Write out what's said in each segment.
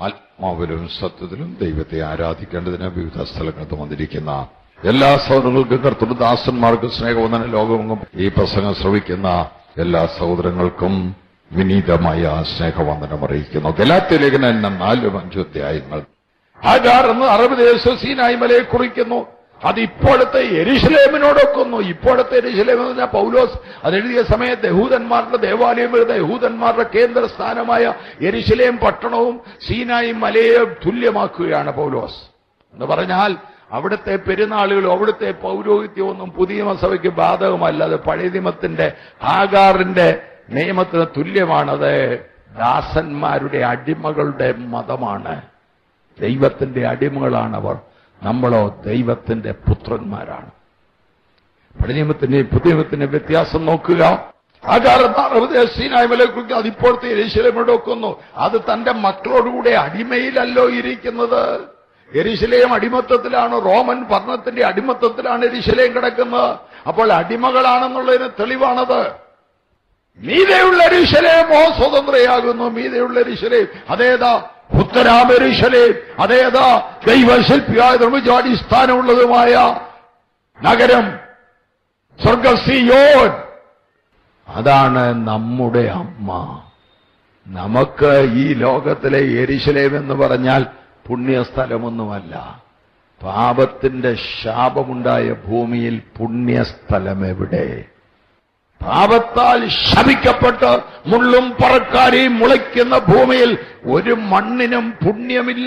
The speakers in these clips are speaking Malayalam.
ആത്മാവിലും സത്യത്തിലും ദൈവത്തെ ആരാധിക്കേണ്ടതിന് വിവിധ സ്ഥലങ്ങളിൽ വന്നിരിക്കുന്ന എല്ലാ സഹോദരങ്ങൾക്കും കർത്തൃ ദാസന്മാർക്കും സ്നേഹവന്ദന ലോകമെങ്ങും ഈ പ്രസംഗം ശ്രവിക്കുന്ന എല്ലാ സഹോദരങ്ങൾക്കും വിനീതമായ സ്നേഹവന്ദനം അറിയിക്കുന്നു ഗലാത്യലേഖന നാലും അഞ്ചും അധ്യായങ്ങൾ ആകാർ എന്ന് അറബ് ദേശം സീനായി മലയെ കുറിക്കുന്നു അത് ഇപ്പോഴത്തെ എരിശിലേമിനോടൊക്കുന്നു ഇപ്പോഴത്തെ എരിശിലേം എന്ന് പറഞ്ഞാൽ പൗലോസ് അതെഴുതിയ സമയത്ത് യഹൂദന്മാരുടെ ദേവാലയം വരുന്ന യഹൂദന്മാരുടെ കേന്ദ്ര സ്ഥാനമായ എരിശിലേം പട്ടണവും സീനായി മലയെ തുല്യമാക്കുകയാണ് പൗലോസ് എന്ന് പറഞ്ഞാൽ അവിടുത്തെ പെരുന്നാളുകളും അവിടുത്തെ പൗരോഹിത്യവും ഒന്നും പുതിയ നിയമസഭയ്ക്ക് ബാധകമല്ല അത് പഴയ നിയമത്തിന്റെ ആകാറിന്റെ നിയമത്തിന് തുല്യമാണത് ദാസന്മാരുടെ അടിമകളുടെ മതമാണ് ദൈവത്തിന്റെ അടിമകളാണവർ നമ്മളോ ദൈവത്തിന്റെ പുത്രന്മാരാണ് പഴയ നിയമത്തിന്റെയും പുതിയ നിയമത്തിന്റെയും വ്യത്യാസം നോക്കുക ആകാരത്താറവദേശീനായ്മലെക്കുറിച്ച് അത് ഇപ്പോഴത്തെ എരിശിലേമിടക്കുന്നു അത് തന്റെ മക്കളോടുകൂടെ അടിമയിലല്ലോ ഇരിക്കുന്നത് എരിശിലേം അടിമത്തത്തിലാണ് റോമൻ ഭരണത്തിന്റെ അടിമത്തത്തിലാണ് എരിശിലേം കിടക്കുന്നത് അപ്പോൾ അടിമകളാണെന്നുള്ളതിന് തെളിവാണത് മീതെയുള്ള എരിശലേമോ സ്വതന്ത്രയാകുന്നു മീതെയുള്ള എരിശലേം അതേതാ ഉത്തരാമെരിശലേം അതേതാ ദൈവശില്പിയായ നിർമ്മിച്ച അടിസ്ഥാനമുള്ളതുമായ നഗരം സ്വർഗസിയോൻ അതാണ് നമ്മുടെ അമ്മ നമുക്ക് ഈ ലോകത്തിലെ എരിശലേം എന്ന് പറഞ്ഞാൽ പുണ്യസ്ഥലമൊന്നുമല്ല പാപത്തിന്റെ ശാപമുണ്ടായ ഭൂമിയിൽ പുണ്യസ്ഥലം എവിടെ പാപത്താൽ ശപിക്കപ്പെട്ട് മുള്ളും പറക്കാരെയും മുളയ്ക്കുന്ന ഭൂമിയിൽ ഒരു മണ്ണിനും പുണ്യമില്ല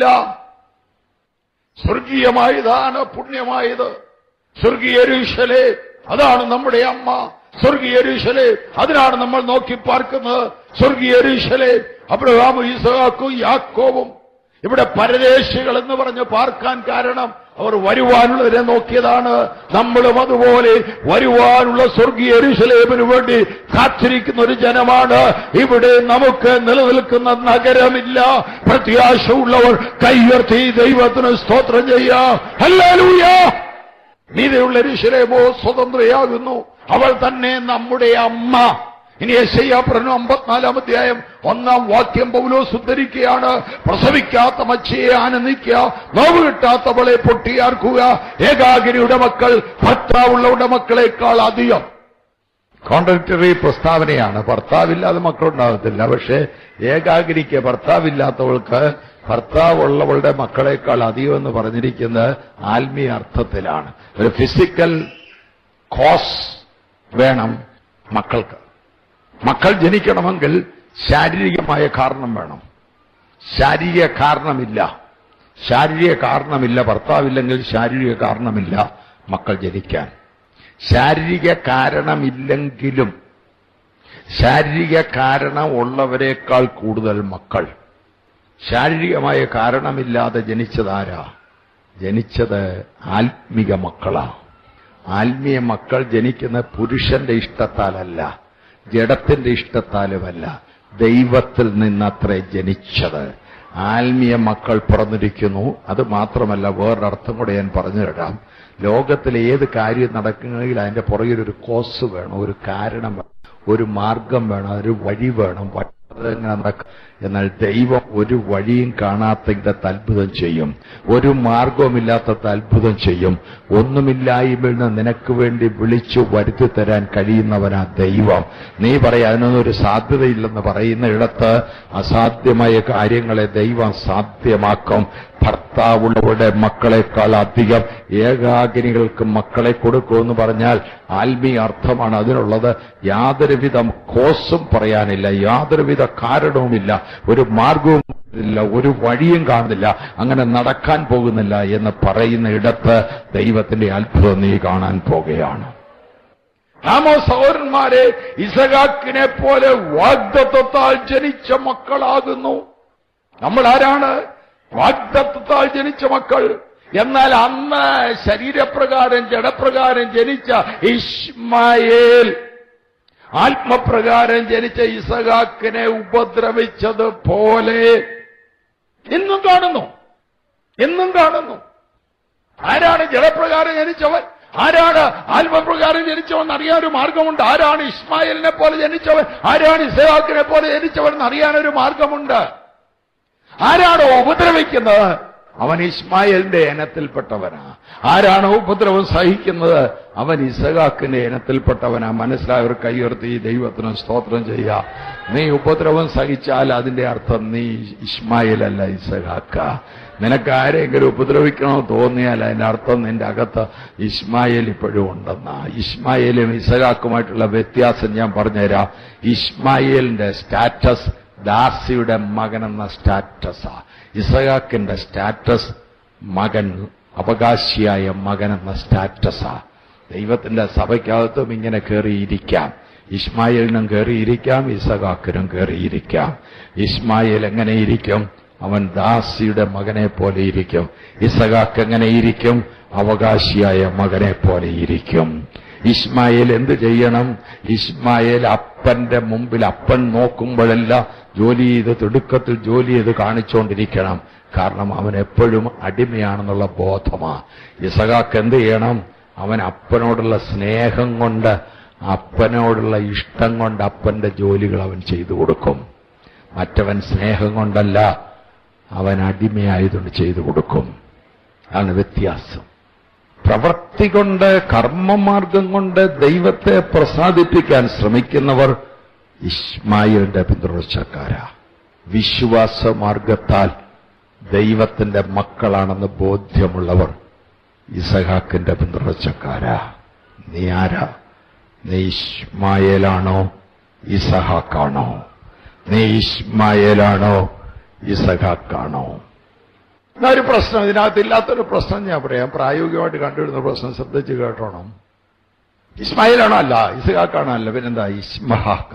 സ്വർഗീയമായതാണ് പുണ്യമായത് സ്വർഗീയരുഷലേ അതാണ് നമ്മുടെ അമ്മ സ്വർഗീയരുഷലേ അതിനാണ് നമ്മൾ നോക്കി പാർക്കുന്നത് സ്വർഗീയരുഷലേ അബ്രഹാമും ഈസഹാക്കും യാക്കോവും ഇവിടെ പരദേശികൾ എന്ന് പറഞ്ഞ് പാർക്കാൻ കാരണം അവർ വരുവാനുള്ളതിനെ നോക്കിയതാണ് നമ്മളും അതുപോലെ വരുവാനുള്ള സ്വർഗീയ എരുശലേമിന് വേണ്ടി കാത്തിരിക്കുന്ന ഒരു ജനമാണ് ഇവിടെ നമുക്ക് നിലനിൽക്കുന്ന നഗരമില്ല പ്രത്യാശ ഉള്ളവർ കൈയുയർത്തി ദൈവത്തിന് സ്തോത്രം ചെയ്യാം ഹല്ലേലൂയ നീതിയുള്ള എരുശലേമോ സ്വതന്ത്രയാകുന്നു അവൾ തന്നെ നമ്മുടെ അമ്മ ഇനി യശയ്യാപ്രനും അമ്പത്തിനാലാം അധ്യായം ഒന്നാം വാക്യം പൗലോസ് ഉദ്ധരിക്കുകയാണ് പ്രസവിക്കാത്ത മച്ചയെ ആനന്ദിക്കുക നോവ് കിട്ടാത്തവളെ പൊട്ടിയാർക്കുക ഏകാഗിരിയുടെ മക്കൾ ഭർത്താവുള്ളവരുടെ മക്കളെക്കാൾ അധികം കോൺട്രക്ടറി പ്രസ്താവനയാണ് ഭർത്താവില്ലാതെ മക്കളുണ്ടാകത്തില്ല പക്ഷേ ഏകാഗിരിക്ക് ഭർത്താവില്ലാത്തവൾക്ക് ഭർത്താവുള്ളവളുടെ മക്കളെക്കാൾ അധികം എന്ന് പറഞ്ഞിരിക്കുന്നത് ആത്മീയ അർത്ഥത്തിലാണ് ഒരു ഫിസിക്കൽ കോസ് വേണം മക്കൾക്ക് മക്കൾ ജനിക്കണമെങ്കിൽ ശാരീരികമായ കാരണം വേണം ശാരീരിക കാരണമില്ല ശാരീരിക കാരണമില്ല ഭർത്താവില്ലെങ്കിൽ ശാരീരിക കാരണമില്ല മക്കൾ ജനിക്കാൻ ശാരീരിക കാരണമില്ലെങ്കിലും ശാരീരിക കാരണം ഉള്ളവരെക്കാൾ കൂടുതൽ മക്കൾ ശാരീരികമായ കാരണമില്ലാതെ ജനിച്ചതാരാ ജനിച്ചത് ആത്മിക മക്കളാ ആത്മീയ മക്കൾ ജനിക്കുന്ന പുരുഷന്റെ ഇഷ്ടത്താലല്ല ജഡത്തിന്റെ ഇഷ്ടത്താലുമല്ല ദൈവത്തിൽ നിന്നത്രേ ജനിച്ചത് ആത്മീയ മക്കൾ പിറന്നിരിക്കുന്നു അത് മാത്രമല്ല വേറൊരർത്ഥം കൂടെ ഞാൻ പറഞ്ഞു തരാം ലോകത്തിലെ ഏത് കാര്യം നടക്കണമെങ്കിൽ അതിന്റെ പുറകിൽ ഒരു കോസ് വേണം ഒരു കാരണം വേണം ഒരു മാർഗം വേണം ഒരു വഴി വേണം അതെങ്ങനെ നടക്കും എന്നാൽ ദൈവം ഒരു വഴിയും കാണാത്തത് അത്ഭുതം ചെയ്യും ഒരു മാർഗവുമില്ലാത്തത് അത്ഭുതം ചെയ്യും ഒന്നുമില്ലായ്മയിൽ നിന്ന് നിനക്ക് വേണ്ടി വിളിച്ചു വരുത്തി തരാൻ കഴിയുന്നവനാ ദൈവം നീ പറയാ അതിനൊന്നും ഒരു സാധ്യതയില്ലെന്ന് പറയുന്ന ഇടത്ത് അസാധ്യമായ കാര്യങ്ങളെ ദൈവം സാധ്യമാക്കും ഭർത്താവുള്ളവരുടെ മക്കളെക്കാൾ അധികം ഏകാഗിനികൾക്ക് മക്കളെ കൊടുക്കുമെന്ന് പറഞ്ഞാൽ ആത്മീയ അർത്ഥമാണ് അതിനുള്ളത് യാതൊരുവിധ കോസും പറയാനില്ല യാതൊരുവിധ കാരണവുമില്ല ഒരു മാർഗവും ഇല്ല ഒരു വഴിയും കാണുന്നില്ല അങ്ങനെ നടക്കാൻ പോകുന്നില്ല എന്ന് പറയുന്ന ഇടത്ത് ദൈവത്തിന്റെ അത്ഭുതം നീ കാണാൻ പോകുകയാണ് നാമോ സഹോദരന്മാരെ ഇസഹാക്കിനെ പോലെ വാഗ്ദത്വത്താൽ ജനിച്ച മക്കളാകുന്നു നമ്മൾ ആരാണ് വാഗ്ദത്വത്താൽ ജനിച്ച മക്കൾ എന്നാൽ അന്ന് ശരീരപ്രകാരം ജഡപ്രകാരം ജനിച്ച ഇസ്മായേൽ ആത്മപ്രകാരം ജനിച്ച ഇസഹാക്കിനെ ഉപദ്രവിച്ചതുപോലെ ഇന്നും കാണുന്നു എന്നും കാണുന്നു ആരാണ് ജഡപ്രകാരം ജനിച്ചവൻ ആരാണ് ആത്മപ്രകാരം ജനിച്ചവൻ അറിയാൻ ഒരു മാർഗമുണ്ട് ആരാണ് ഇസ്മായിലിനെ പോലെ ജനിച്ചവൻ ആരാണ് ഇസഹാക്കിനെ പോലെ ജനിച്ചവൻ എന്നറിയാൻ ഒരു മാർഗമുണ്ട് ആരാണോ ഉപദ്രവിക്കുന്നത് അവൻ ഇസ്മായിലിന്റെ ഇനത്തിൽപ്പെട്ടവനാ ആരാണോ ഉപദ്രവം സഹിക്കുന്നത് അവൻ ഇസഹാക്കിന്റെ ഇനത്തിൽപ്പെട്ടവനാ മനസ്സിലായവർ കൈയുയർത്തി ദൈവത്തിന് സ്തോത്രം ചെയ്യുക നീ ഉപദ്രവം സഹിച്ചാൽ അതിന്റെ അർത്ഥം നീ ഇസ്മായിലല്ല ഇസഹാക്ക നിനക്ക് ആരെങ്കിലും ഉപദ്രവിക്കണോ തോന്നിയാൽ അതിന്റെ അർത്ഥം നിന്റെ അകത്ത് ഇസ്മായിൽ ഇപ്പോഴും ഉണ്ടെന്നാ ഇസ്മായിലും ഇസഹാക്കുമായിട്ടുള്ള വ്യത്യാസം ഞാൻ പറഞ്ഞുതരാം ഇസ്മായിലിന്റെ സ്റ്റാറ്റസ് ദാസിയുടെ മകൻ എന്ന സ്റ്റാറ്റസാ ഇസഹാക്കിന്റെ സ്റ്റാറ്റസ് മകൻ അവകാശിയായ മകൻ എന്ന സ്റ്റാറ്റസാ ദൈവത്തിന്റെ സഭയ്ക്കകത്തും ഇങ്ങനെ കയറിയിരിക്കാം ഇസ്മായിലിനും കയറിയിരിക്കാം ഇസഹാക്കിനും കയറിയിരിക്കാം ഇസ്മായിൽ എങ്ങനെ ഇരിക്കും അവൻ ദാസിയുടെ മകനെ പോലെ ഇരിക്കും ഇസഹാക്ക് എങ്ങനെ ഇരിക്കും അവകാശിയായ മകനെ പോലെ ഇരിക്കും ഇസ്മായിൽ എന്ത് ചെയ്യണം ഇസ്മായിൽ അപ്പന്റെ മുമ്പിൽ അപ്പൻ നോക്കുമ്പോഴെല്ലാം ജോലി ചെയ്ത് തിടുക്കത്തിൽ ജോലി ചെയ്ത് കാണിച്ചുകൊണ്ടിരിക്കണം കാരണം അവൻ എപ്പോഴും അടിമയാണെന്നുള്ള ബോധമാ ഇസഹാക്ക് എന്ത് ചെയ്യണം അവൻ അപ്പനോടുള്ള സ്നേഹം കൊണ്ട് അപ്പനോടുള്ള ഇഷ്ടം കൊണ്ട് അപ്പന്റെ ജോലികൾ അവൻ ചെയ്തു കൊടുക്കും മറ്റവൻ സ്നേഹം കൊണ്ടല്ല അവൻ അടിമയായതുകൊണ്ട് ചെയ്തു കൊടുക്കും അതാണ് വ്യത്യാസം പ്രവൃത്തി കൊണ്ട് കർമ്മമാർഗം കൊണ്ട് ദൈവത്തെ പ്രസാദിപ്പിക്കാൻ ശ്രമിക്കുന്നവർ ഇസ്മായിലിന്റെ പിന്തുടർച്ചക്കാരാ വിശ്വാസ മാർഗത്താൽ ദൈവത്തിന്റെ മക്കളാണെന്ന് ബോധ്യമുള്ളവർ ഇസഹാക്കിന്റെ പിന്തുടർച്ചക്കാരാ നീ ആരാ നീ ഇസ്മായേലാണോ ഇസഹാക്കാണോ നീ ഇസ്മായേലാണോ ഇസഹാക്കാണോ എന്നാ ഒരു പ്രശ്നം ഇതിനകത്ത് ഇല്ലാത്തൊരു പ്രശ്നം ഞാൻ പറയാം പ്രായോഗികമായിട്ട് കണ്ടുവരുന്ന പ്രശ്നം ശ്രദ്ധിച്ച് കേട്ടോണം ഇസ്മായിലാണോ അല്ല ഇസ്ഹാക്കാണോ അല്ല പിന്നെന്താ ഇസ്മഹാക്ക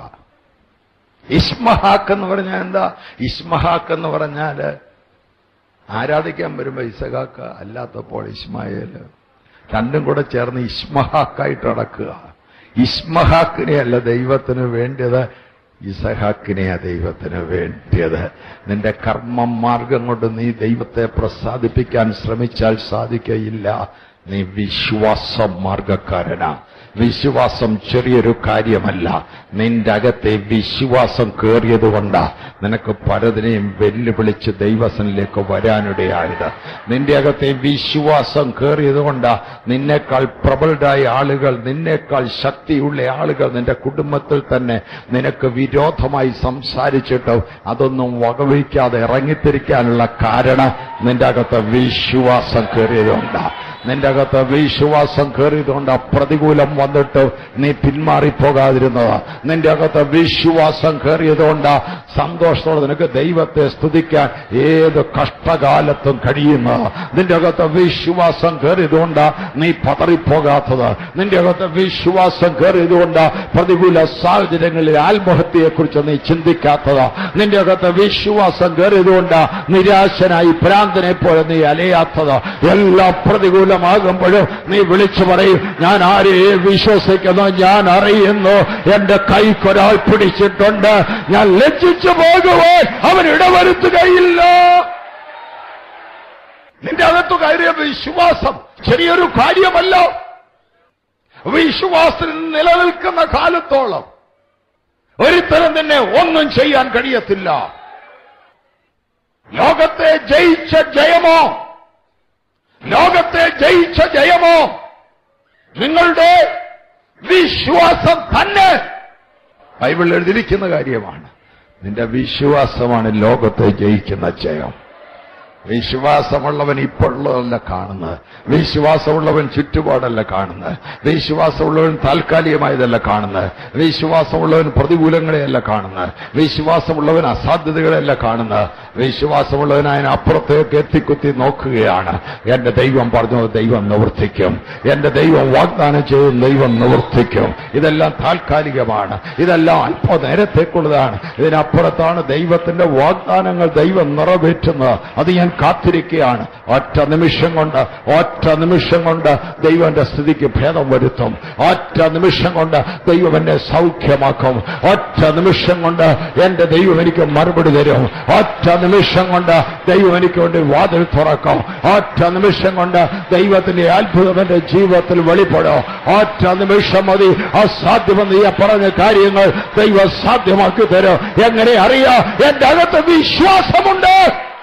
ഇസ്മഹാക്ക് എന്ന് പറഞ്ഞാൽ എന്താ ഇസ്മഹാക്ക് എന്ന് പറഞ്ഞാല് ആരാധിക്കാൻ വരുമ്പോ ഇസഹാക്ക അല്ലാത്തപ്പോൾ ഇസ്മായേല് രണ്ടും കൂടെ ചേർന്ന് ഇസ്മഹാക്കായിട്ട് അടക്കുക ഇസ്മഹാക്കിനെയല്ല ദൈവത്തിന് വേണ്ടിയത് ഇസഹാക്കിനെയാ ദൈവത്തിന് വേണ്ടിയത് നിന്റെ കർമ്മം മാർഗം കൊണ്ട് നീ ദൈവത്തെ പ്രസാദിപ്പിക്കാൻ ശ്രമിച്ചാൽ സാധിക്കയില്ല നീ വിശ്വാസ മാർഗക്കാരനാ വിശ്വാസം ചെറിയൊരു കാര്യമല്ല നിന്റെ അകത്തെ വിശ്വാസം കയറിയതുകൊണ്ടാ നിനക്ക് പലതിനെയും വെല്ലുവിളിച്ച് ദൈവസനിലേക്ക് വരാനിടയായത് നിന്റെ അകത്തെ വിശ്വാസം കയറിയതുകൊണ്ടാ നിന്നേക്കാൾ പ്രബലരായ ആളുകൾ നിന്നേക്കാൾ ശക്തിയുള്ള ആളുകൾ നിന്റെ കുടുംബത്തിൽ തന്നെ നിനക്ക് വിരോധമായി സംസാരിച്ചിട്ട് അതൊന്നും വകവയ്ക്കാതെ ഇറങ്ങിത്തിരിക്കാനുള്ള കാരണം നിന്റെ അകത്ത് വിശ്വാസം കയറിയതുകൊണ്ടാ നിന്റെ അകത്ത് വിശ്വാസം കയറിയതുകൊണ്ട് പ്രതികൂലം വന്നിട്ട് നീ പിന്മാറിപ്പോകാതിരുന്നത് നിന്റെ അകത്ത് വിശ്വാസം കയറിയതുകൊണ്ട് സന്തോഷത്തോടെ നിനക്ക് ദൈവത്തെ സ്തുതിക്കാൻ ഏത് കഷ്ടകാലത്തും കഴിയുന്നത് നിന്റെ അകത്ത് വിശ്വാസം കയറിയതുകൊണ്ട് നീ പതറിപ്പോകാത്തത് നിന്റെ അകത്ത് വിശ്വാസം കയറിയതുകൊണ്ട് പ്രതികൂല സാഹചര്യങ്ങളിൽ ആത്മഹത്യയെക്കുറിച്ച് നീ ചിന്തിക്കാത്തത് നിന്റെ അകത്ത് വിശ്വാസം കയറിയതുകൊണ്ട് നിരാശനായി ഭ്രാന്തനെ പോലെ നീ അലയാത്തത് എല്ലാ പ്രതികൂലമാകുമ്പോഴും നീ വിളിച്ചു പറയും ഞാൻ ആരെയെ വിശ്വസിക്കുന്നു ഞാൻ അറിയുന്നു എന്റെ കൈക്കൊരാൾ പിടിച്ചിട്ടുണ്ട് ഞാൻ ലജ്ജിച്ചു പോകുവാൻ അവൻ ഇടവരുത്തുകയില്ല നിന്റെ അകത്തു കയറിയ വിശ്വാസം ചെറിയൊരു കാര്യമല്ല വിശ്വാസത്തിൽ നിലനിൽക്കുന്ന കാലത്തോളം ഒരുത്തരം നിന്നെ ഒന്നും ചെയ്യാൻ കഴിയത്തില്ല ലോകത്തെ ജയിച്ച ജയമോ ലോകത്തെ ജയിച്ച ജയമോ നിങ്ങളുടെ വിശ്വാസം തന്നെ ബൈബിൾ എഴുതിയിരിക്കുന്ന കാര്യമാണ് നിന്റെ വിശ്വാസമാണ് ലോകത്തെ ജയിക്കുന്ന ജയം വിശ്വാസമുള്ളവൻ ഇപ്പോഴുള്ളതല്ല കാണുന്നത് വിശ്വാസമുള്ളവൻ ചുറ്റുപാടല്ല കാണുന്നത് വിശ്വാസമുള്ളവൻ താൽക്കാലികമായതല്ല കാണുന്നത് വിശ്വാസമുള്ളവൻ പ്രതികൂലങ്ങളെയല്ല കാണുന്നത് വിശ്വാസമുള്ളവൻ അസാധ്യതകളെയല്ല കാണുന്നത് വിശ്വാസമുള്ളവൻ അതിന് അപ്പുറത്തേക്ക് എത്തിക്കുത്തി നോക്കുകയാണ് എന്റെ ദൈവം പറഞ്ഞു ദൈവം നിവർത്തിക്കും എന്റെ ദൈവം വാഗ്ദാനം ചെയ്യും ദൈവം നിവർത്തിക്കും ഇതെല്ലാം താൽക്കാലികമാണ് ഇതെല്ലാം അല്പ നേരത്തേക്കുള്ളതാണ് ഇതിനപ്പുറത്താണ് ദൈവത്തിന്റെ വാഗ്ദാനങ്ങൾ ദൈവം നിറവേറ്റുന്നത് അത് ഞാൻ കാത്തിരിക്കുകയാണ് ഒറ്റ നിമിഷം കൊണ്ട് ഒറ്റ നിമിഷം കൊണ്ട് ദൈവന്റെ സ്ഥിതിക്ക് ഭേദം വരുത്തും ഒറ്റ നിമിഷം കൊണ്ട് ദൈവം എന്നെ സൗഖ്യമാക്കും ഒറ്റ നിമിഷം കൊണ്ട് എന്റെ ദൈവം എനിക്ക് മറുപടി തരും ഒറ്റ നിമിഷം കൊണ്ട് ദൈവം എനിക്ക് വേണ്ടി വാതിൽ തുറക്കും ഒറ്റ നിമിഷം കൊണ്ട് ദൈവത്തിന്റെ അത്ഭുതം എന്റെ ജീവിതത്തിൽ വെളിപ്പെടും ഒറ്റ നിമിഷം മതി അസാധ്യമെന്ന് ഈ പറഞ്ഞ കാര്യങ്ങൾ ദൈവം സാധ്യമാക്കി തരും എങ്ങനെ അറിയാം എന്റെ അകത്ത് വിശ്വാസമുണ്ട്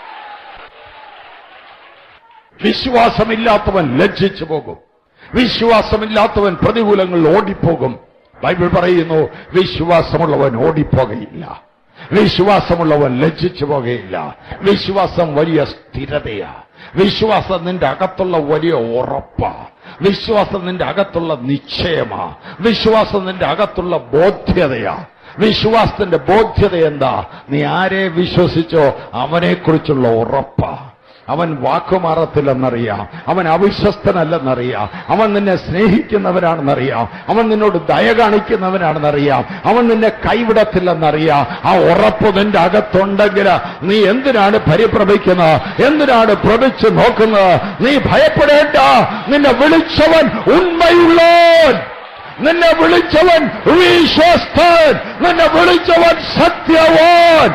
വിശ്വാസമില്ലാത്തവൻ ലജ്ജിച്ചു പോകും വിശ്വാസമില്ലാത്തവൻ പ്രതികൂലങ്ങളിൽ ഓടിപ്പോകും ബൈബിൾ പറയുന്നു വിശ്വാസമുള്ളവൻ ഓടിപ്പോകയില്ല വിശ്വാസമുള്ളവൻ ലജ്ജിച്ചു പോകുകയില്ല വിശ്വാസം വലിയ സ്ഥിരതയാ വിശ്വാസം നിന്റെ അകത്തുള്ള വലിയ ഉറപ്പാ വിശ്വാസം നിന്റെ അകത്തുള്ള നിശ്ചയമാ വിശ്വാസം നിന്റെ അകത്തുള്ള ബോധ്യതയാ വിശ്വാസത്തിന്റെ ബോധ്യത എന്താ നീ ആരെ വിശ്വസിച്ചോ അവനെക്കുറിച്ചുള്ള ഉറപ്പാ അവൻ വാക്കുമാറത്തില്ലെന്നറിയാം അവൻ അവിശ്വസ്തനല്ലെന്നറിയാം അവൻ നിന്നെ സ്നേഹിക്കുന്നവനാണെന്നറിയാം അവൻ നിന്നോട് ദയ കാണിക്കുന്നവനാണെന്നറിയാം അവൻ നിന്നെ കൈവിടത്തില്ലെന്നറിയാം ആ ഉറപ്പ് നിന്റെ അകത്തുണ്ടെങ്കിൽ നീ എന്തിനാണ് പരിഭ്രമിക്കുന്നത് എന്തിനാണ് ഭ്രമിച്ച് നോക്കുന്നത് നീ ഭയപ്പെടേണ്ട നിന്നെ വിളിച്ചവൻ ഉണ്മയുള്ളവൻ നിന്നെ വിളിച്ചവൻ വിശ്വസ്തൻ നിന്നെ വിളിച്ചവൻ സത്യവാൻ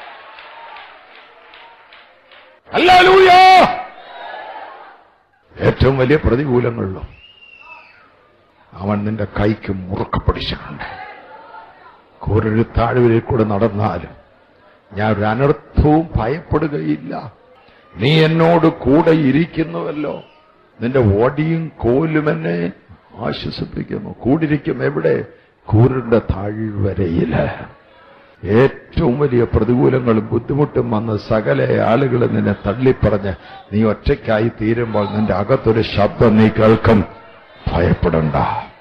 അല്ലാലൂയ ഏറ്റവും വലിയ പ്രതികൂലങ്ങളിലും അവൻ നിന്റെ കൈക്ക് മുറുക്ക പിടിച്ചിട്ടുണ്ട് കൂരൊരു താഴ്വരയിൽ കൂടെ നടന്നാലും ഞാൻ ഒരു അനർത്ഥവും ഭയപ്പെടുകയില്ല നീ എന്നോട് കൂടെ ഇരിക്കുന്നുവല്ലോ നിന്റെ ഓടിയും കോലും എന്നെ ആശ്വസിപ്പിക്കുന്നു കൂടിരിക്കും എവിടെ കൂരിന്റെ താഴ്വരയില് ഏറ്റവും വലിയ പ്രതികൂലങ്ങളും ബുദ്ധിമുട്ടും വന്ന് സകല ആളുകൾ നിന്നെ തള്ളിപ്പറഞ്ഞ് നീ ഒറ്റയ്ക്കായി തീരുമ്പോൾ നിന്റെ അകത്തൊരു ശബ്ദം നീ കേൾക്കും ഭയപ്പെടണ്ട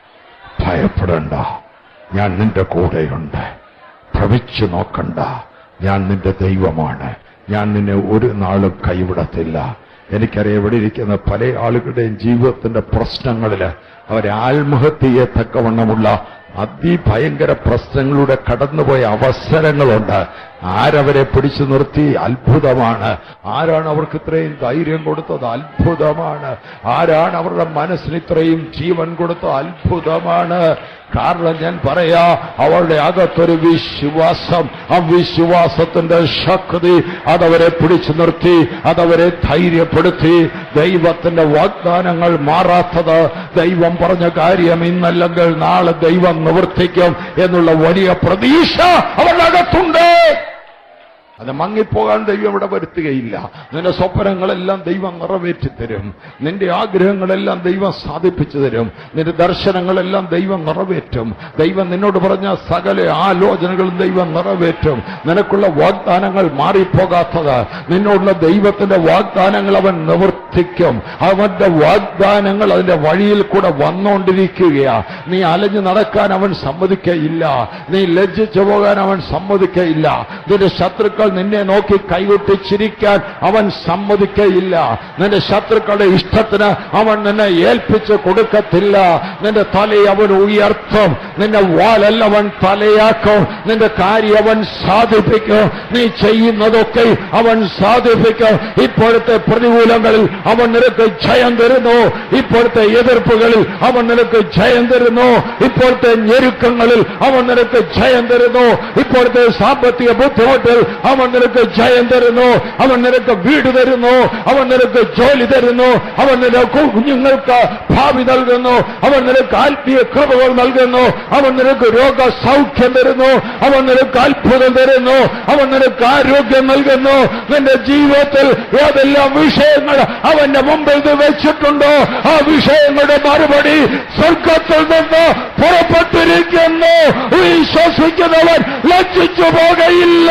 ഭയപ്പെടണ്ട ഞാൻ നിന്റെ കൂടെയുണ്ട് ഭ്രമിച്ചു നോക്കണ്ട ഞാൻ നിന്റെ ദൈവമാണ് ഞാൻ നിന്നെ ഒരു നാളും കൈവിടത്തില്ല എനിക്കറിയാം ഇവിടെ ഇരിക്കുന്ന പല ആളുകളുടെയും ജീവിതത്തിന്റെ പ്രശ്നങ്ങളില് അവരെ ആത്മഹത്യയെ തക്കവണ്ണമുള്ള അതിഭയങ്കര പ്രശ്നങ്ങളുടെ കടന്നുപോയ അവസരങ്ങളുണ്ട് ആരവരെ പിടിച്ചു നിർത്തി അത്ഭുതമാണ് ആരാണ് അവർക്ക് ഇത്രയും ധൈര്യം കൊടുത്തത് അത്ഭുതമാണ് ആരാണ് അവരുടെ മനസ്സിന് ഇത്രയും ജീവൻ കൊടുത്തത് അത്ഭുതമാണ് കാരണം ഞാൻ പറയാ അവളുടെ അകത്തൊരു വിശ്വാസം ആ വിശ്വാസത്തിന്റെ ശക്തി അതവരെ പിടിച്ചു നിർത്തി അതവരെ ധൈര്യപ്പെടുത്തി ദൈവത്തിന്റെ വാഗ്ദാനങ്ങൾ മാറാത്തത് ദൈവം പറഞ്ഞ കാര്യം ഇന്നല്ലെങ്കിൽ നാളെ ദൈവം നിവർത്തിക്കും എന്നുള്ള വലിയ പ്രതീക്ഷ അവരുടെ അകത്തുണ്ട് അത് മങ്ങിപ്പോകാൻ ദൈവം ഇവിടെ വരുത്തുകയില്ല നിന്റെ സ്വപ്നങ്ങളെല്ലാം ദൈവം നിറവേറ്റി തരും നിന്റെ ആഗ്രഹങ്ങളെല്ലാം ദൈവം സാധിപ്പിച്ചു തരും നിന്റെ ദർശനങ്ങളെല്ലാം ദൈവം നിറവേറ്റും ദൈവം നിന്നോട് പറഞ്ഞ സകല ആലോചനകളും ദൈവം നിറവേറ്റും നിനക്കുള്ള വാഗ്ദാനങ്ങൾ മാറിപ്പോകാത്തത് നിന്നോടുള്ള ദൈവത്തിന്റെ വാഗ്ദാനങ്ങൾ അവൻ നിവർത്തിക്കും അവന്റെ വാഗ്ദാനങ്ങൾ അതിന്റെ വഴിയിൽ കൂടെ വന്നുകൊണ്ടിരിക്കുകയാ നീ അലഞ്ഞു നടക്കാൻ അവൻ സമ്മതിക്കയില്ല നീ ലജ്ജിച്ചു പോകാൻ അവൻ സമ്മതിക്കയില്ല നിന്റെ ശത്രുക്കൾ നിന്നെ നോക്കി കൈകൊട്ടി ചിരിക്കാൻ അവൻ സമ്മതിക്കയില്ല നിന്റെ ശത്രുക്കളുടെ ഇഷ്ടത്തിന് അവൻ നിന്നെ ഏൽപ്പിച്ച് കൊടുക്കത്തില്ല നിന്റെ തലയെ അവൻ ഉയർത്തും നിന്റെ വാലല്ല അവൻ തലയാക്കും നിന്റെ കാര്യം അവൻ സാധിപ്പിക്കും നീ ചെയ്യുന്നതൊക്കെ അവൻ സാധിപ്പിക്കും ഇപ്പോഴത്തെ പ്രതികൂലങ്ങളിൽ അവൻ നിനക്ക് ജയം തരുന്നു ഇപ്പോഴത്തെ എതിർപ്പുകളിൽ അവൻ നിനക്ക് ജയം തരുന്നു ഇപ്പോഴത്തെ ഞെരുക്കങ്ങളിൽ അവൻ നിനക്ക് ജയം തരുന്നു ഇപ്പോഴത്തെ സാമ്പത്തിക ബുദ്ധിമുട്ടിൽ അവൻ നിനക്ക് ജയം തരുന്നു അവൻ നിനക്ക് വീട് തരുന്നു അവൻ നിനക്ക് ജോലി തരുന്നു അവൻ നിനക്ക് കുഞ്ഞുങ്ങൾക്ക് ഭാവി നൽകുന്നു അവൻ നിനക്ക് ആത്മീയ കൃപകൾ നൽകുന്നു അവൻ നിനക്ക് രോഗ സൗഖ്യം തരുന്നു അവൻ നിനക്ക് അത്ഭുതം തരുന്നു അവൻ നിനക്ക് ആരോഗ്യം നൽകുന്നു നിന്റെ ജീവിതത്തിൽ ഏതെല്ലാം വിഷയങ്ങൾ അവന്റെ മുമ്പിൽ ഇത് വെച്ചിട്ടുണ്ടോ ആ വിഷയങ്ങളുടെ മറുപടി സ്വർഗത്തിൽ നിന്ന് പുറപ്പെട്ടിരിക്കുന്നു വിശ്വസിക്കുന്നവൻ ലജ്ജിച്ചു പോകയില്ല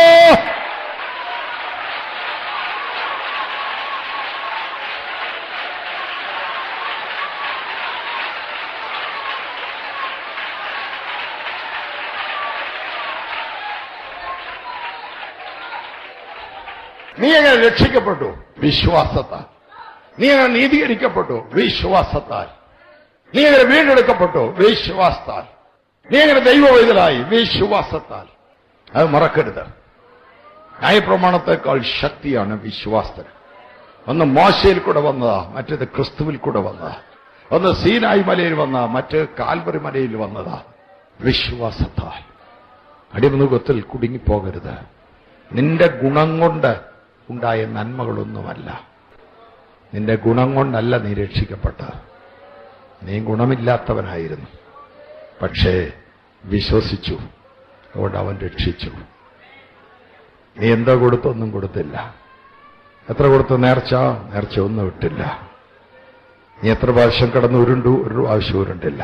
നീ എങ്ങനെ രക്ഷിക്കപ്പെട്ടു വിശ്വാസത്താൽ നീ എങ്ങനെ നീതീകരിക്കപ്പെട്ടു വിശ്വാസത്താൽ നീ എങ്ങനെ വീണ്ടെടുക്കപ്പെട്ടു വിശ്വാസത്താൽ നീ എങ്ങനെ ദൈവവൈതലായി വിശ്വാസത്താൽ അത് മറക്കരുത് ന്യായപ്രമാണത്തെക്കാൾ ശക്തിയാണ് വിശ്വാസത്തിന് ഒന്ന് മോശയിൽ കൂടെ വന്നതാ മറ്റേത് ക്രിസ്തുവിൽ കൂടെ വന്നതാ ഒന്ന് സീനായി മലയിൽ വന്ന മറ്റ് കാൽവറി മലയിൽ വന്നതാ വിശ്വാസത്താൽ അടിമുഖത്തിൽ കുടുങ്ങിപ്പോകരുത് നിന്റെ ഗുണം കൊണ്ട് ഉണ്ടായ നന്മകളൊന്നുമല്ല നിന്റെ ഗുണം കൊണ്ടല്ല നീ രക്ഷിക്കപ്പെട്ടത് നീ ഗുണമില്ലാത്തവനായിരുന്നു പക്ഷേ വിശ്വസിച്ചു അതുകൊണ്ട് അവൻ രക്ഷിച്ചു നീ എന്താ കൊടുത്തൊന്നും കൊടുത്തില്ല എത്ര കൊടുത്ത നേർച്ച നേർച്ച ഒന്നും ഇട്ടില്ല നീ എത്ര പ്രാവശ്യം കടന്ന് ഉരുണ്ടു ഒരു പ്രാവശ്യം ഉരുണ്ടില്ല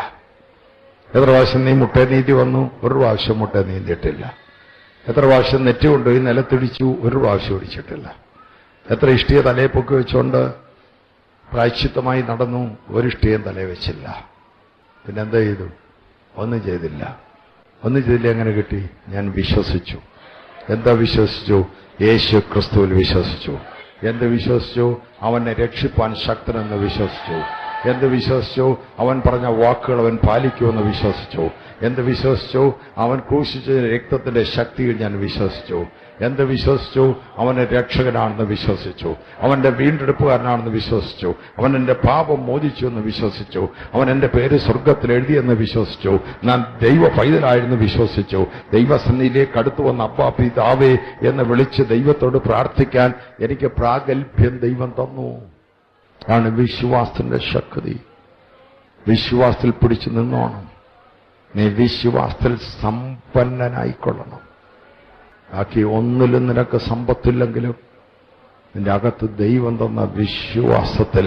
എത്ര പ്രാവശ്യം നീ മുട്ട നീതി വന്നു ഒരു പ്രാവശ്യം മുട്ട നീന്തിയിട്ടില്ല എത്ര പ്രാവശ്യം നെറ്റ് കൊണ്ടുപോയി നിലത്തിടിച്ചു ഒരു പ്രാവശ്യം ഒടിച്ചിട്ടില്ല എത്ര ഇഷ്ടിയ തലയെ പൊക്കി വെച്ചുകൊണ്ട് പ്രായശ്ചിത്തമായി നടന്നു ഒരു ഇഷ്ടിയും തലയെ വെച്ചില്ല പിന്നെന്താ ചെയ്തു ഒന്നും ചെയ്തില്ല ഒന്നും ചെയ്തില്ല എങ്ങനെ കിട്ടി ഞാൻ വിശ്വസിച്ചു എന്താ വിശ്വസിച്ചു യേശു ക്രിസ്തുവിൽ വിശ്വസിച്ചു എന്ത് വിശ്വസിച്ചു അവനെ രക്ഷിപ്പാൻ ശക്തനെന്ന് വിശ്വസിച്ചു എന്ത് വിശ്വസിച്ചു അവൻ പറഞ്ഞ വാക്കുകൾ അവൻ പാലിക്കുമെന്ന് വിശ്വസിച്ചു എന്ത് വിശ്വസിച്ചു അവൻ ക്രൂശിച്ച രക്തത്തിന്റെ ശക്തിയിൽ ഞാൻ വിശ്വസിച്ചു എന്ത് വിശ്വസിച്ചു അവന്റെ രക്ഷകനാണെന്ന് വിശ്വസിച്ചു അവന്റെ വീണ്ടെടുപ്പുകാരനാണെന്ന് വിശ്വസിച്ചു അവൻ എന്റെ പാപം മോചിച്ചു എന്ന് വിശ്വസിച്ചു അവൻ എന്റെ പേര് സ്വർഗത്തിൽ എഴുതിയെന്ന് വിശ്വസിച്ചു ഞാൻ ദൈവ പൈതലായിരുന്നു വിശ്വസിച്ചു ദൈവസന്നിധിയിലേക്ക് അടുത്തു വന്ന അബ്ബാ പിതാവേ എന്ന് വിളിച്ച് ദൈവത്തോട് പ്രാർത്ഥിക്കാൻ എനിക്ക് പ്രാഗൽഭ്യം ദൈവം തന്നു ആണ് വിശ്വാസത്തിന്റെ ശക്തി വിശ്വാസത്തിൽ പിടിച്ചു നിന്നോണം നീ വിശ്വാസത്തിൽ സമ്പന്നനായിക്കൊള്ളണം ബാക്കി ഒന്നിലും നിനക്ക് സമ്പത്തില്ലെങ്കിലും നിന്റെ അകത്ത് ദൈവം തന്ന വിശ്വാസത്തിൽ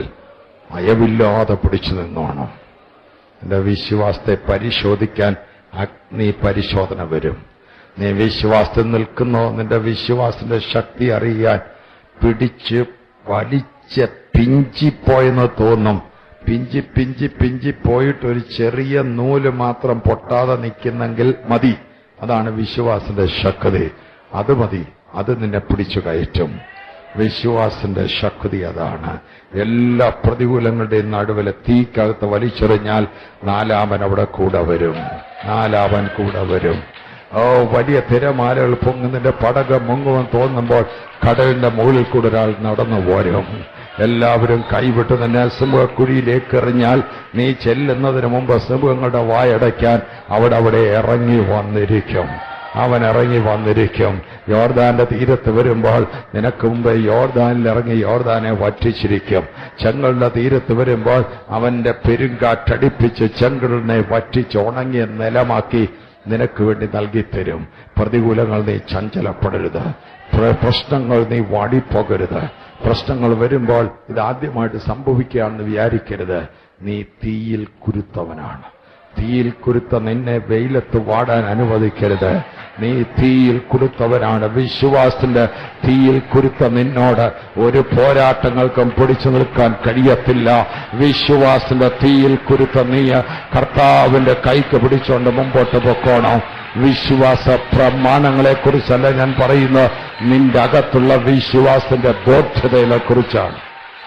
മയവില്ലാതെ പിടിച്ചു നിന്നോണം നിന്റെ വിശ്വാസത്തെ പരിശോധിക്കാൻ അഗ്നി പരിശോധന വരും നീ വിശ്വാസത്തിൽ നിൽക്കുന്നോ നിന്റെ വിശ്വാസത്തിന്റെ ശക്തി അറിയാൻ പിടിച്ച് വലിച്ച് പിഞ്ചിപ്പോയെന്ന് തോന്നും പിഞ്ചി പിഞ്ചി പിഞ്ചി പോയിട്ട് ഒരു ചെറിയ നൂല് മാത്രം പൊട്ടാതെ നിൽക്കുന്നെങ്കിൽ മതി അതാണ് വിശ്വാസത്തിന്റെ ശക്തി അത് മതി അത് നിന്നെ പിടിച്ചു കയറ്റും വിശ്വാസത്തിന്റെ ശക്തി അതാണ് എല്ലാ പ്രതികൂലങ്ങളുടെയും നടുവിലെ തീക്കകത്ത് വലിച്ചെറിഞ്ഞാൽ നാലാമൻ അവിടെ കൂടെ വരും നാലാമൻ കൂടെ വരും ഓ വലിയ തിരമാലകൾ പൊങ്ങുന്നതിന്റെ പടകം മുങ്ങുമെന്ന് തോന്നുമ്പോൾ കടലിന്റെ മുകളിൽ കൂടെ ഒരാൾ നടന്നു പോരും എല്ലാവരും കൈവിട്ട് തന്നെ സിംഹക്കുഴിയിലേക്ക് എറിഞ്ഞാൽ നീ ചെല്ലുന്നതിന് മുമ്പ് സിംഹങ്ങളുടെ വായടയ്ക്കാൻ അവിടെ അവിടെ ഇറങ്ങി വന്നിരിക്കും അവൻ ഇറങ്ങി വന്നിരിക്കും യോർദാന്റെ തീരത്ത് വരുമ്പോൾ നിനക്ക് മുമ്പ് യോർദാനിൽ ഇറങ്ങി യോർദാനെ വറ്റിച്ചിരിക്കും ചെങ്ങളുടെ തീരത്ത് വരുമ്പോൾ അവന്റെ പെരുങ്കാറ്റടിപ്പിച്ച് ചെങ്കടലിനെ വറ്റിച്ച് ഉണങ്ങിയ നിലമാക്കി നിനക്ക് വേണ്ടി നൽകിത്തരും പ്രതികൂലങ്ങൾ നീ ചഞ്ചലപ്പെടരുത് പ്ര- പ്രശ്നങ്ങൾ നീ വാടിപ്പോകരുത് പ്രശ്നങ്ങൾ വരുമ്പോൾ ഇത് ആദ്യമായിട്ട് സംഭവിക്കുകയാണെന്ന് വിചാരിക്കരുത് നീ തീയിൽ കുരുത്തവനാണ് തീയിൽ കുരുത്ത നിന്നെ വെയിലത്ത് വാടാൻ അനുവദിക്കരുത് നീ തീയിൽ കുരുത്തവനാണ് വിശ്വാസത്തിന്റെ തീയിൽ കുരുത്ത നിന്നോട് ഒരു പോരാട്ടങ്ങൾക്കും പിടിച്ചു നിൽക്കാൻ കഴിയത്തില്ല വിശ്വാസത്തിന്റെ തീയിൽ കുരുത്ത നീ കർത്താവിന്റെ കൈക്ക് പിടിച്ചുകൊണ്ട് മുമ്പോട്ട് പൊക്കോണം വിശ്വാസ പ്രമാണങ്ങളെ കുറിച്ചല്ല ഞാൻ പറയുന്നത് നിന്റെ അകത്തുള്ള വിശ്വാസത്തിന്റെ ബോധ്യതയെ കുറിച്ചാണ്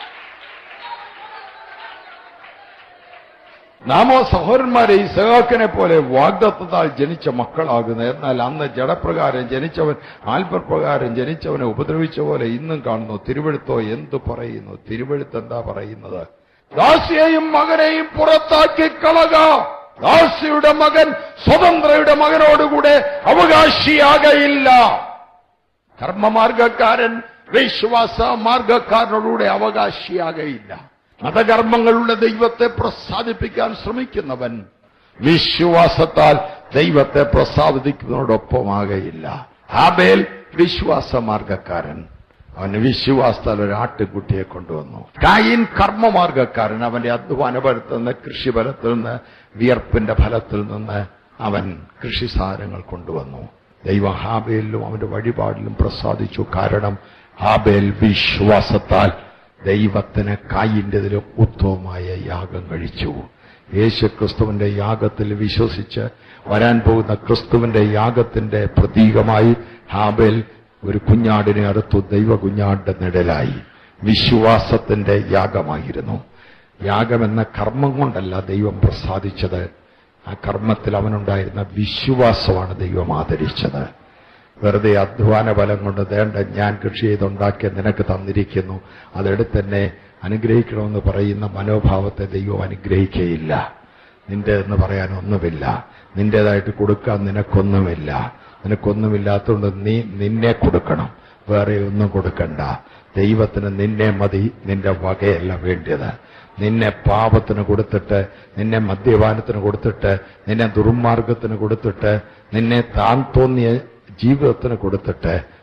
നാമോ സഹോദരന്മാരെ ഈ സഹാക്കിനെ പോലെ വാഗ്ദത്തത്താൽ ജനിച്ച മക്കളാകുന്നു എന്നാൽ അന്ന് ജഡപ്രകാരം ജനിച്ചവൻ ആൽപ്പപ്രകാരം ജനിച്ചവനെ ഉപദ്രവിച്ച പോലെ ഇന്നും കാണുന്നു തിരുവഴുത്തോ എന്തു പറയുന്നു തിരുവഴുത്ത് എന്താ പറയുന്നത് ദാസിയെയും മകനെയും പുറത്താക്കി കളക ദാസിയുടെ മകൻ സ്വതന്ത്രയുടെ മകനോടുകൂടെ അവകാശിയാകയില്ല കർമ്മമാർഗക്കാരൻ വിശ്വാസ മാർഗക്കാരനോടുകൂടെ അവകാശിയാകയില്ല മതകർമ്മങ്ങളുടെ ദൈവത്തെ പ്രസാദിപ്പിക്കാൻ ശ്രമിക്കുന്നവൻ വിശ്വാസത്താൽ ദൈവത്തെ പ്രസാദിക്കുന്നതോടൊപ്പമാകയില്ല ആബേൽ വിശ്വാസ മാർഗക്കാരൻ അവന് വിശ്വാസത്താൽ ഒരു ആട്ടുകുട്ടിയെ കൊണ്ടുവന്നു കായിൻ കർമ്മമാർഗക്കാരൻ അവന്റെ അധ്വാന ഫലത്തിൽ നിന്ന് കൃഷിഫലത്തിൽ നിന്ന് വിയർപ്പിന്റെ ഫലത്തിൽ നിന്ന് അവൻ കൃഷി സാധനങ്ങൾ കൊണ്ടുവന്നു ദൈവം ഹാബേലിലും അവന്റെ വഴിപാടിലും പ്രസാദിച്ചു കാരണം ഹാബേൽ വിശ്വാസത്താൽ ദൈവത്തിന് കായിന്റെതിലും ഉത്തമമായ യാഗം കഴിച്ചു യേശു ക്രിസ്തുവിന്റെ യാഗത്തിൽ വിശ്വസിച്ച് വരാൻ പോകുന്ന ക്രിസ്തുവിന്റെ യാഗത്തിന്റെ പ്രതീകമായി ഹാബേൽ ഒരു കുഞ്ഞാടിനെ അടുത്തു ദൈവ കുഞ്ഞാടിന്റെ നിഴലായി വിശ്വാസത്തിന്റെ യാഗമായിരുന്നു യാഗമെന്ന കർമ്മം കൊണ്ടല്ല ദൈവം പ്രസാദിച്ചത് ആ കർമ്മത്തിൽ അവനുണ്ടായിരുന്ന വിശ്വാസമാണ് ദൈവം ആദരിച്ചത് വെറുതെ അധ്വാന ബലം കൊണ്ട് വേണ്ട ഞാൻ കൃഷി ചെയ്തുണ്ടാക്കിയ നിനക്ക് തന്നിരിക്കുന്നു അതെടുത്തെന്നെ അനുഗ്രഹിക്കണമെന്ന് പറയുന്ന മനോഭാവത്തെ ദൈവം അനുഗ്രഹിക്കുകയില്ല നിന്റെ എന്ന് പറയാൻ ഒന്നുമില്ല നിന്റേതായിട്ട് കൊടുക്കാൻ നിനക്കൊന്നുമില്ല നിനക്കൊന്നുമില്ലാത്തതുകൊണ്ട് നീ നിന്നെ കൊടുക്കണം വേറെ ഒന്നും കൊടുക്കണ്ട ദൈവത്തിന് നിന്നെ മതി നിന്റെ വകയല്ല വേണ്ടിയത് നിന്നെ പാപത്തിന് കൊടുത്തിട്ട് നിന്നെ മദ്യപാനത്തിന് കൊടുത്തിട്ട് നിന്നെ ദുർമാർഗത്തിന് കൊടുത്തിട്ട് നിന്നെ താൻ തോന്നിയ ജീവിതത്തിന് കൊടുത്തിട്ട്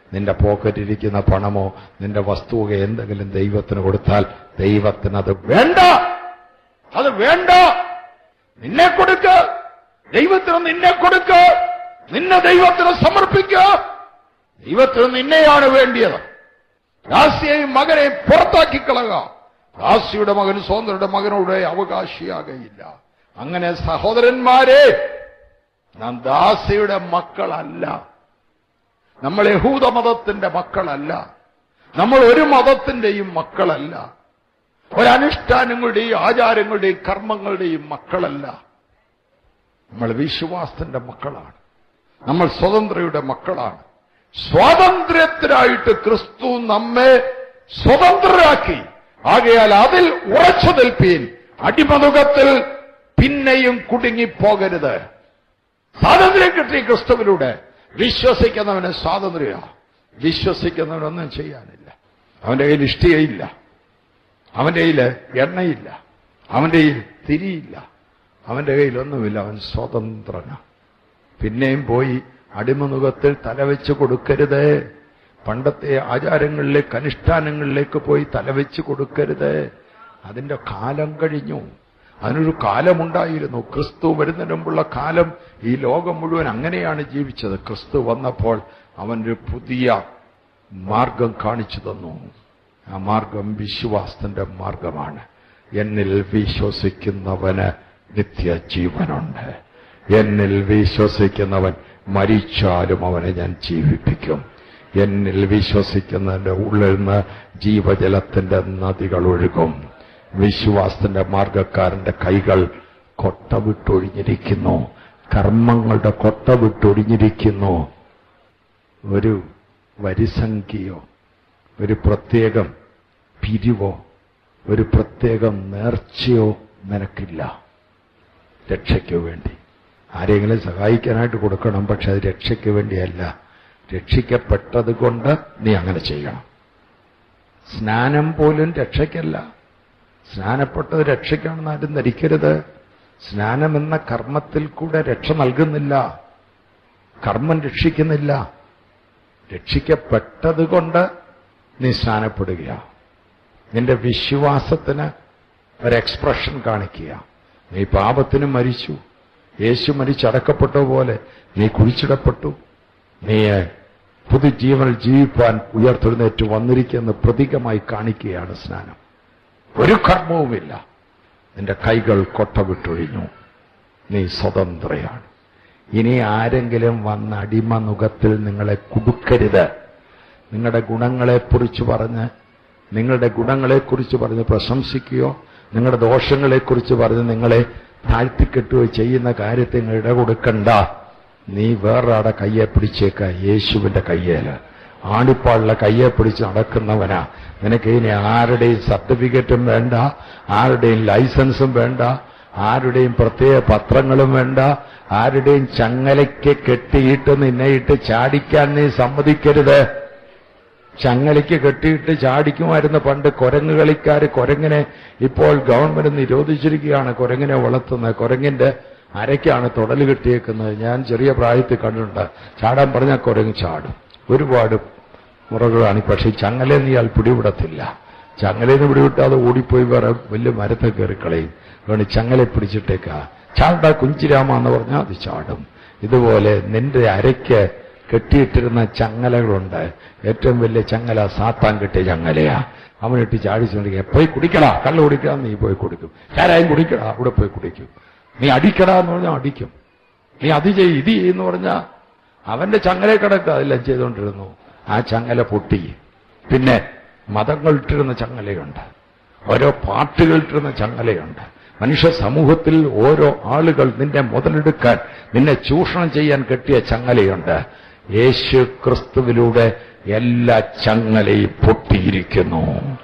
നിന്റെ പോക്കറ്റിരിക്കുന്ന പണമോ നിന്റെ വസ്തുവക എന്തെങ്കിലും ദൈവത്തിന് കൊടുത്താൽ ദൈവത്തിന് അത് വേണ്ട അത് വേണ്ട നിന്നെ കൊടുക്ക ദൈവത്തിന് നിന്നെ കൊടുക്ക നിന്നെ ദൈവത്തിന് സമർപ്പിക്ക ദൈവത്തിന് നിന്നെയാണ് വേണ്ടിയത് ദാസിയെയും മകനെയും പുറത്താക്കി കളക ദാസിയുടെ മകൻ സ്വതന്ത്രയുടെ മകനോട് അവകാശിയാകയില്ല അങ്ങനെ സഹോദരന്മാരെ നാം ദാസിയുടെ മക്കളല്ല നമ്മൾ യഹൂദ മതത്തിന്റെ മക്കളല്ല നമ്മൾ ഒരു മതത്തിന്റെയും മക്കളല്ല ഒരനുഷ്ഠാനങ്ങളുടെയും ആചാരങ്ങളുടെയും കർമ്മങ്ങളുടെയും മക്കളല്ല നമ്മൾ വിശ്വാസത്തിന്റെ മക്കളാണ് നമ്മൾ സ്വതന്ത്രയുടെ മക്കളാണ് സ്വാതന്ത്ര്യത്തിനായിട്ട് ക്രിസ്തു നമ്മെ സ്വതന്ത്രരാക്കി ആകയാൽ അതിൽ ഉറച്ചു നിൽപ്പീൻ അടിമതുകത്തിൽ പിന്നെയും കുടുങ്ങിപ്പോകരുത് സ്വാതന്ത്ര്യം കിട്ടി ക്രിസ്തുവിലൂടെ വിശ്വസിക്കുന്നവന് സ്വാതന്ത്ര്യ വിശ്വസിക്കുന്നവനൊന്നും ചെയ്യാനില്ല അവന്റെ കയ്യിൽ ഇഷ്ടികയില്ല അവന്റെ കയ്യിൽ എണ്ണയില്ല അവന്റെ കയ്യിൽ തിരിയില്ല അവന്റെ കയ്യിലൊന്നുമില്ല അവൻ സ്വതന്ത്രനാണ് പിന്നെയും പോയി അടിമനുഖത്തിൽ തലവെച്ച് കൊടുക്കരുത് പണ്ടത്തെ ആചാരങ്ങളിലേക്ക് അനുഷ്ഠാനങ്ങളിലേക്ക് പോയി തലവെച്ച് കൊടുക്കരുത് അതിന്റെ കാലം കഴിഞ്ഞു അതിനൊരു കാലമുണ്ടായിരുന്നു ക്രിസ്തു വരുന്നതിന് മുമ്പുള്ള കാലം ഈ ലോകം മുഴുവൻ അങ്ങനെയാണ് ജീവിച്ചത് ക്രിസ്തു വന്നപ്പോൾ അവനൊരു പുതിയ മാർഗം കാണിച്ചു തന്നു ആ മാർഗം വിശ്വാസത്തിന്റെ മാർഗമാണ് എന്നിൽ വിശ്വസിക്കുന്നവന് നിത്യജീവനുണ്ട് എന്നിൽ വിശ്വസിക്കുന്നവൻ മരിച്ചാലും അവനെ ഞാൻ ജീവിപ്പിക്കും എന്നിൽ വിശ്വസിക്കുന്നതിന്റെ ഉള്ളിൽ നിന്ന് ജീവജലത്തിന്റെ നദികൾ ഒഴുകും വിശ്വാസത്തിന്റെ മാർഗക്കാരന്റെ കൈകൾ കൊട്ട വിട്ടൊഴിഞ്ഞിരിക്കുന്നു കർമ്മങ്ങളുടെ കൊട്ട വിട്ടൊഴിഞ്ഞിരിക്കുന്നു ഒരു വരിസംഖ്യയോ ഒരു പ്രത്യേകം പിരിവോ ഒരു പ്രത്യേകം നേർച്ചയോ നിനക്കില്ല രക്ഷയ്ക്ക് വേണ്ടി ആരെങ്കിലും സഹായിക്കാനായിട്ട് കൊടുക്കണം പക്ഷെ അത് രക്ഷയ്ക്ക് വേണ്ടിയല്ല രക്ഷിക്കപ്പെട്ടത് കൊണ്ട് നീ അങ്ങനെ ചെയ്യണം സ്നാനം പോലും രക്ഷയ്ക്കല്ല സ്നാനപ്പെട്ടത് രക്ഷയ്ക്കാണെന്ന് ആരും ധരിക്കരുത് സ്നാനം എന്ന കർമ്മത്തിൽ കൂടെ രക്ഷ നൽകുന്നില്ല കർമ്മം രക്ഷിക്കുന്നില്ല രക്ഷിക്കപ്പെട്ടത് കൊണ്ട് നീ സ്നാനപ്പെടുക നിന്റെ വിശ്വാസത്തിന് ഒരു എക്സ്പ്രഷൻ കാണിക്കുക നീ പാപത്തിന് മരിച്ചു യേശു മരിച്ചടക്കപ്പെട്ട പോലെ നീ കുഴിച്ചിടപ്പെട്ടു നീ പുതുജീവനിൽ ജീവിപ്പാൻ ഉയർത്തെഴുന്നേറ്റ് വന്നിരിക്കുന്ന പ്രതീകമായി കാണിക്കുകയാണ് സ്നാനം ഒരു കർമ്മവുമില്ല നിന്റെ കൈകൾ കൊട്ട വിട്ടൊഴിഞ്ഞു നീ സ്വതന്ത്രയാണ് ഇനി ആരെങ്കിലും വന്ന അടിമനുഖത്തിൽ നിങ്ങളെ കുടുക്കരുത് നിങ്ങളുടെ ഗുണങ്ങളെക്കുറിച്ച് പറഞ്ഞ് നിങ്ങളുടെ ഗുണങ്ങളെക്കുറിച്ച് പറഞ്ഞ് പ്രശംസിക്കുകയോ നിങ്ങളുടെ ദോഷങ്ങളെക്കുറിച്ച് പറഞ്ഞ് നിങ്ങളെ താഴ്ത്തിക്കെട്ടുകയോ ചെയ്യുന്ന കാര്യത്തിൽ നിങ്ങൾ ഇടകൊടുക്കണ്ട നീ വേറൊരാടെ കയ്യെ പിടിച്ചേക്ക യേശുവിന്റെ കയ്യേല് ആണിപ്പാളിലെ കയ്യെ പിടിച്ച് നടക്കുന്നവനാ നിനക്ക് ഇനി ആരുടെയും സർട്ടിഫിക്കറ്റും വേണ്ട ആരുടെയും ലൈസൻസും വേണ്ട ആരുടെയും പ്രത്യേക പത്രങ്ങളും വേണ്ട ആരുടെയും ചങ്ങലയ്ക്ക് കെട്ടിയിട്ട് നിന്നെ ഇട്ട് ചാടിക്കാൻ നീ സമ്മതിക്കരുത് ചങ്ങലയ്ക്ക് കെട്ടിയിട്ട് ചാടിക്കുമായിരുന്നു പണ്ട് കുരങ്ങ് കളിക്കാര് കുരങ്ങിനെ ഇപ്പോൾ ഗവൺമെന്റ് നിരോധിച്ചിരിക്കുകയാണ് കുരങ്ങിനെ വളർത്തുന്നത് കുരങ്ങിന്റെ അരയ്ക്കാണ് തുടൽ കെട്ടിയേക്കുന്നത് ഞാൻ ചെറിയ പ്രായത്തിൽ കണ്ടിട്ടുണ്ട് ചാടാൻ പറഞ്ഞാൽ കുരങ്ങ് ചാടും ഒരുപാട് മുറകളാണ് പക്ഷെ ഈ ചങ്ങലെ നീ ആൾ പിടിവിടത്തില്ല ചങ്ങലേന്ന് പിടിവിട്ടാതെ ഓടിപ്പോയി വേറെ വലിയ മരത്തെ കയറി കളയും അതുകൊണ്ട് ചങ്ങലെ പിടിച്ചിട്ടേക്കാ ചാണ്ട കുഞ്ചിരാമ എന്ന് പറഞ്ഞാൽ അത് ചാടും ഇതുപോലെ നിന്റെ അരയ്ക്ക് കെട്ടിയിട്ടിരുന്ന ചങ്ങലകളുണ്ട് ഏറ്റവും വലിയ ചങ്ങല സാത്താൻ കെട്ടിയ ചങ്ങലയാ അവനിട്ട് ചാടിച്ചുകൊണ്ടിരിക്കുക പോയി കുടിക്കടാ കള്ള് കുടിക്കണം നീ പോയി കുടിക്കും ചാരായം കുടിക്കടാ അവിടെ പോയി കുടിക്കും നീ അടിക്കടാ എന്ന് പറഞ്ഞാൽ അടിക്കും നീ അത് ചെയ്യ് ഇത് ചെയ്യുന്നു പറഞ്ഞാൽ അവന്റെ ചങ്ങല കിടക്കുക അതെല്ലാം ചെയ്തുകൊണ്ടിരുന്നു ആ ചങ്ങല പൊട്ടി പിന്നെ മതങ്ങൾ ഇട്ടിരുന്ന ചങ്ങലയുണ്ട് ഓരോ പാർട്ടികൾ ഇട്ടിരുന്ന ചങ്ങലയുണ്ട് മനുഷ്യ സമൂഹത്തിൽ ഓരോ ആളുകൾ നിന്നെ മുതലെടുക്കാൻ നിന്നെ ചൂഷണം ചെയ്യാൻ കെട്ടിയ ചങ്ങലയുണ്ട് യേശു ക്രിസ്തുവിലൂടെ എല്ലാ ചങ്ങലയും പൊട്ടിയിരിക്കുന്നു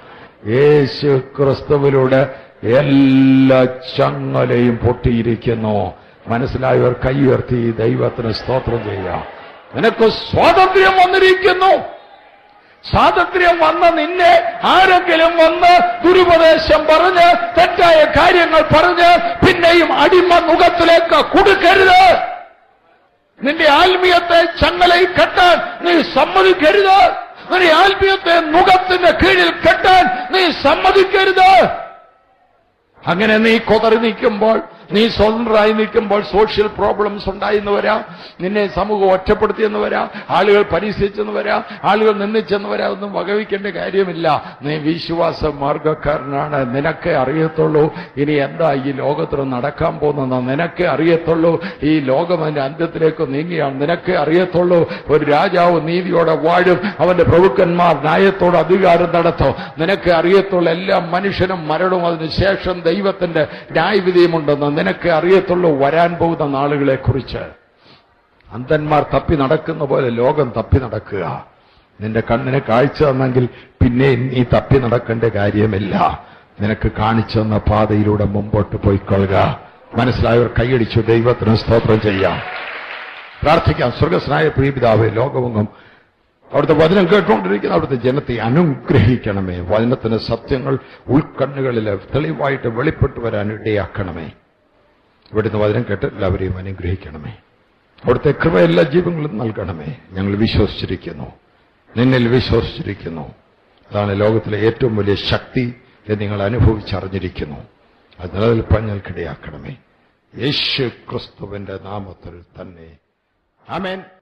യേശു ക്രിസ്തുവിലൂടെ എല്ലാ ചങ്ങലയും പൊട്ടിയിരിക്കുന്നു മനസ്സിലായവർ കൈ ഉയർത്തി ദൈവത്തിന് സ്തോത്രം ചെയ്യാം നിനക്ക് സ്വാതന്ത്ര്യം വന്നിരിക്കുന്നു സ്വാതന്ത്ര്യം വന്ന നിന്നെ ആരെങ്കിലും വന്ന് ദുരുപദേശം പറഞ്ഞ് തെറ്റായ കാര്യങ്ങൾ പറഞ്ഞ് പിന്നെയും അടിമ മുഖത്തിലേക്ക് കൊടുക്കരുത് നിന്റെ ആത്മീയത്തെ ചങ്ങലയിൽ കെട്ടാൻ നീ സമ്മതിക്കരുത് നിന്റെ ആത്മീയത്തെ മുഖത്തിന്റെ കീഴിൽ കെട്ടാൻ നീ സമ്മതിക്കരുത് അങ്ങനെ നീ കൊതറി നിൽക്കുമ്പോൾ നീ സ്വതന്ത്രരായി നിൽക്കുമ്പോൾ സോഷ്യൽ പ്രോബ്ലംസ് ഉണ്ടായിന്ന് വരാം നിന്നെ സമൂഹം ഒറ്റപ്പെടുത്തിയെന്ന് വരാം ആളുകൾ പരിഹസിച്ചെന്ന് വരാം ആളുകൾ നിന്ദിച്ചെന്ന് വരാം ഒന്നും വകവയ്ക്കേണ്ട കാര്യമില്ല നീ വിശ്വാസ മാർഗക്കാരനാണ് നിനക്കേ അറിയത്തുള്ളൂ ഇനി എന്താ ഈ ലോകത്തിൽ നടക്കാൻ പോകുന്നത് നിനക്കേ അറിയത്തുള്ളൂ ഈ ലോകം അതിന്റെ അന്ത്യത്തിലേക്ക് നീങ്ങിയാണ് നിനക്കേ അറിയത്തുള്ളൂ ഒരു രാജാവ് നീതിയോടെ വാഴും അവന്റെ പ്രഭുക്കന്മാർ ന്യായത്തോടെ അധികാരം നടത്തും നിനക്ക് അറിയത്തുള്ളൂ എല്ലാ മനുഷ്യനും മരണവും അതിനുശേഷം ദൈവത്തിന്റെ ന്യായവിധിയുമുണ്ടെന്ന് നിനക്ക് അറിയത്തുള്ളൂ വരാൻ പോകുന്ന നാളുകളെ കുറിച്ച് അന്ധന്മാർ തപ്പി നടക്കുന്ന പോലെ ലോകം തപ്പി നടക്കുക നിന്റെ കണ്ണിന് കാഴ്ച തന്നെങ്കിൽ പിന്നെ നീ തപ്പി നടക്കേണ്ട കാര്യമില്ല നിനക്ക് കാണിച്ചു തന്ന പാതയിലൂടെ മുമ്പോട്ട് പോയിക്കൊള്ളുക മനസ്സിലായവർ കൈയടിച്ചു ദൈവത്തിന് സ്തോത്രം ചെയ്യാം പ്രാർത്ഥിക്കാം സ്വർഗസ്നായ പ്രീപിതാവേ ലോകമെങ്ങും അവിടുത്തെ വചനം കേട്ടുകൊണ്ടിരിക്കുന്ന അവിടുത്തെ ജനത്തെ അനുഗ്രഹിക്കണമേ വചനത്തിന്റെ സത്യങ്ങൾ ഉൾക്കണ്ണുകളിൽ തെളിവായിട്ട് വെളിപ്പെട്ടു വരാൻ ഇടയാക്കണമേ ഇവിടുന്ന് വചനം കേട്ട് എല്ലാവരെയും അനുഗ്രഹിക്കണമേ അവിടുത്തെ കൃപ എല്ലാ ജീവങ്ങളും നൽകണമേ ഞങ്ങൾ വിശ്വസിച്ചിരിക്കുന്നു നിന്നിൽ വിശ്വസിച്ചിരിക്കുന്നു അതാണ് ലോകത്തിലെ ഏറ്റവും വലിയ ശക്തി എന്ന് നിങ്ങൾ അനുഭവിച്ചറിഞ്ഞിരിക്കുന്നു അത് നിലനിൽപ്പാൻ ഞങ്ങൾക്കിടയാക്കണമേ യേശു ക്രിസ്തുവിന്റെ നാമത്തിൽ തന്നെ ആമേൻ